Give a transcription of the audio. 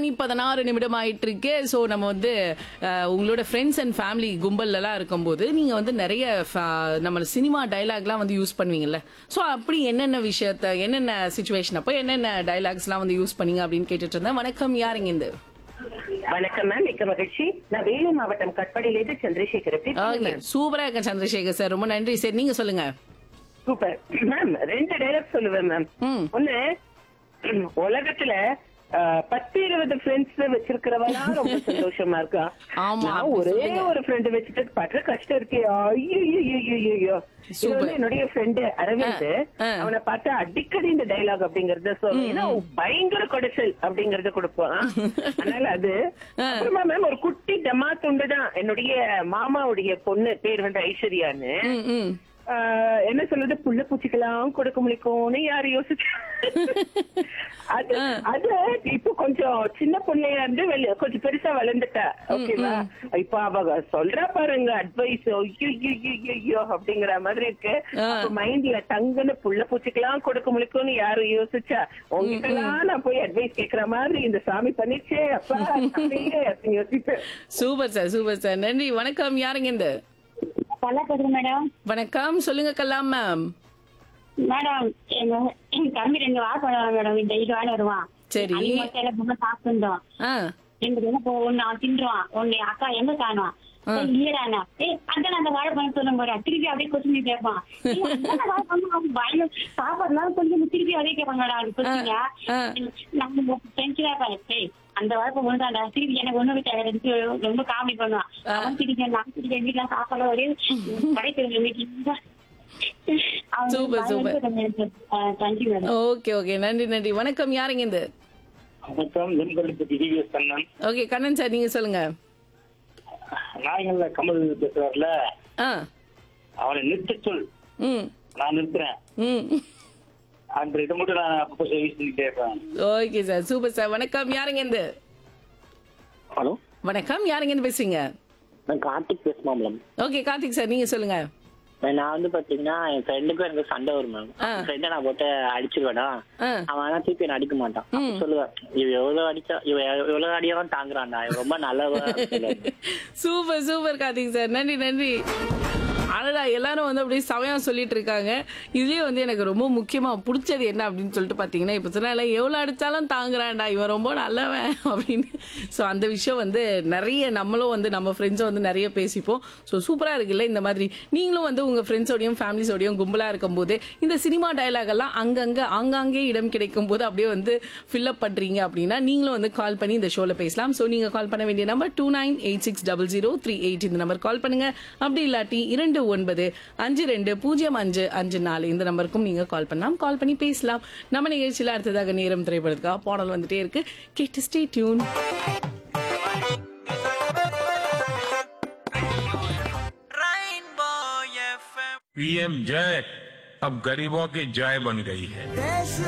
மணி பதினாறு நிமிடம் ஆயிட்டு இருக்கு ஸோ நம்ம வந்து அஹ், உங்களோட ஃப்ரெண்ட்ஸ் அண்ட் ஃபேமிலி கும்பல்லாம் இருக்கும்போது நீங்க வந்து நிறைய ஃப- நம்ம சினிமா டைலாக்லாம் வந்து யூஸ் பண்ணுவீங்கல்ல ஸோ அப்படி என்னென்ன விஷயத்த என்னென்ன சுச்சுவேஷன் அப்போ என்னென்ன டைலாக்ஸ்லாம் வந்து யூஸ் பண்ணீங்க அப்படின்னு கேட்டுட்டு இருந்தேன் வணக்கம் யாருங்க இந்த வணக்கம் மேம் மிக்க மகிழ்ச்சி நான் வேலூர் மாவட்டம் கட்பாடியிலிருந்து சந்திரசேகர் எப்படி இருக்கீங்க ஓகே ma'am? சூப்பரா இருக்க சந்திரசேகர் சார் ரொம்ப நன்றி சார் நீங்க சொல்லுங்க சூப்பர் மேம் ரெண்டு டைலாக் சொல்லுவேன் மேம் ம். ஒண்ணு உலகத்துல அஹ், பத்து இருபது ஃப்ரெண்ட்ஸ் வச்சிருக்கிறவனா ரொம்ப சந்தோஷமா இருக்கா ஆமா, நான் அப்படி ஒரே சொல்லுங்க. ஒரு ஃப்ரெண்ட் வச்சுட்டு படுற கஷ்டம் இருக்கே ஐயோ ஐயோ இது Super. வந்து என்னுடைய ஃப்ரெண்டு அரவிந்த் ஆ, ஆ. அவனை பார்த்தா அடிக்கடி இந்த டைலாக் அப்படிங்கறத சொல்லுவேன் ஏன்னா அவன் பயங்கர கொடைச்சல் அப்படிங்கறத கொடுப்பான் அதனால அது அப்புறமா மேம் ஒரு குட்டி டமா துண்டு தான் என்னுடைய மாமாவுடைய பொண்ணு பேர் வந்து ஐஸ்வர்யான்னு ம் ம் ஆஹ் என்ன சொல்றது புள்ள பூச்சிக்கெல்லாம் கொடுக்க முடிக்கும்னு யாரு யோசிச்சு அது அது இப்போ கொஞ்சம் சின்ன பொண்ணையா இருந்து வெளிய- கொஞ்சம் பெருசா வளர்ந்துட்டா ஓகேவா இப்ப அவ சொல்றா பாருங்க அட்வைஸ் ஐயோ அப்படிங்கிற மாதிரி இருக்கு மைண்ட்ல டங்குன்னு புள்ள பூச்சிக்கெல்லாம் கொடுக்க முடிக்கும்னு யாரு யோசிச்சா உங்ககிட்ட எல்லாம் நான் போய் அட்வைஸ் கேக்குற மாதிரி இந்த சாமி பண்ணிச்சே அப்பா சாமியே அப்படின்னு யோசிப்பேன் சூப்பர் சார் சூப்பர் சார் நன்றி வணக்கம் யாருங்க இந்த நல்லா பேசுங்க மேடம் வணக்கம் சொல்லுங்க கலாம் மேம் மேடம் எங்க எங்க தம்பி ரெண்டு வாரம் பண்ணுவாங்க மேடம் இந்த இது வாரம் வருவான் சரி. அது மட்டும் எல்லாம் பொம்மை சாப்பிட்டுருந்தோம் ஆ ரெண்டு பேரும் போ ஒண்ணு அவன் தின்றுவான் ஒண்ணு அக்கா எங்க காணுவான் இல்லடானா ஏய் அதான் அந்த வாழைப்பழம் சொல்ல போறேன் திருப்பி அப்படியே கொஸ்டின் கேட்பான் ஏய், அதான் வாழைப்பழம் அவன் வாயில சாப்பிடலாம் கொஞ்சம் திருப்பி அதே கேட்பாங்க அது கொஸ்டிங்க ஆ. நம்ம டென்ஷனா இருப்பாங்க ஏய் அந்த வாழைப்பழம் ஒண்ணுதான்டா திருப்பி எனக்கு ஒண்ணு விட்டு ரொம்ப காமெடி பண்ணுவான் அவன் திருப்பி நான் திருப்பி வீட்டுல சாப்பாடு ஒரே படைத்து வீட்டுல Super, super. Thank you madam okay okay நன்றி நன்றி வணக்கம் யாருங்க இந்த வணக்கம் வெண்கொழுப்பு TVS Kannan okay Kannan sir நீங்க சொல்லுங்க நாயகன்ல கமல் பேசுறாருல ஆ அவனை நிறுத்த சொல் ம் நான் நிறுத்துறேன் ம் அந்த இதை மட்டும் நான் அப்பப்போ யூஸ் பண்ணிட்டே இருப்பேன் ஓகே சார் சூப்பர் சார் வணக்கம் யாருங்க இந்த ஹலோ வணக்கம் யாருங்க இந்த பேசுறீங்க நான் கார்த்திக் பேசுமா மேம் ஓகே கார்த்திக் சார் நீங்க சொல்லுங்க நான் வந்து பாத்தீங்கன்னா என் ஃப்ரெண்டுக்கும் எனக்கு சண்டை வரும் மேம் ஆ. ஃப்ரெண்டை நான் போட்டு அடிச்சிருவேடா ஆ அவன் ஆனா திருப்பி என்ன அடிக்க மாட்டான் அப்ப சொல்லுவேன் இவ எவ்வளவு அடிச்சா இவ எவ்வளவு அடியாவும் தாங்குறான்டா இவன் ரொம்ப நல்லவ சூப்பர் சூப்பர் கார்த்திக் சார் நன்றி நன்றி அடடா எல்லாரும் வந்து அப்படியே சமயம் சொல்லிட்டு இருக்காங்க இதுலயே வந்து எனக்கு ரொம்ப முக்கியமா பிடிச்சது என்ன அப்படின்னு சொல்லிட்டு பாத்தீங்கன்னா இப்ப சொன்னால எவ்வளவு அடிச்சாலும் தாங்குறான்டா இவன் ரொம்ப நல்லவன் அப்படின்னு ஸோ அந்த விஷயம் வந்து நிறைய நம்மளும் வந்து நம்ம ஃப்ரெண்ட்ஸும் வந்து நிறைய பேசிப்போம் ஸோ சூப்பரா இருக்குல்ல இந்த மாதிரி நீங்களும் வந்து உங்க ஃப்ரெண்ட்ஸோடையும் ஃபேமிலிஸோடையும் கும்பலா இருக்கும்போது இந்த சினிமா டயலாக் எல்லாம் அங்கங்க ஆங்காங்கே இடம் கிடைக்கும் போது அப்படியே வந்து ஃபில்அப் பண்றீங்க அப்படின்னா நீங்களும் வந்து கால் பண்ணி இந்த ஷோல பேசலாம் ஸோ நீங்க கால் பண்ண வேண்டிய number two nine eight six double zero three eight இந்த நம்பர் கால் பண்ணுங்க அப்படி இல்லாட்டி இரண்டு ஒன்பது அஞ்சு ரெண்டு பூஜ்ஜியம் அஞ்சு அஞ்சு நாலு இந்த நம்பருக்கும் நீங்க கால் பண்ணலாம் கால் பண்ணி பேசலாம் நம்ம நிகழ்ச்சியில அடுத்ததாக நேரம் திரைப்படத்துக்காக பாடல் வந்துட்டே இருக்கு கேட்டு ஸ்டே டியூன் पीएम जय अब गरीबों की जय बन गई है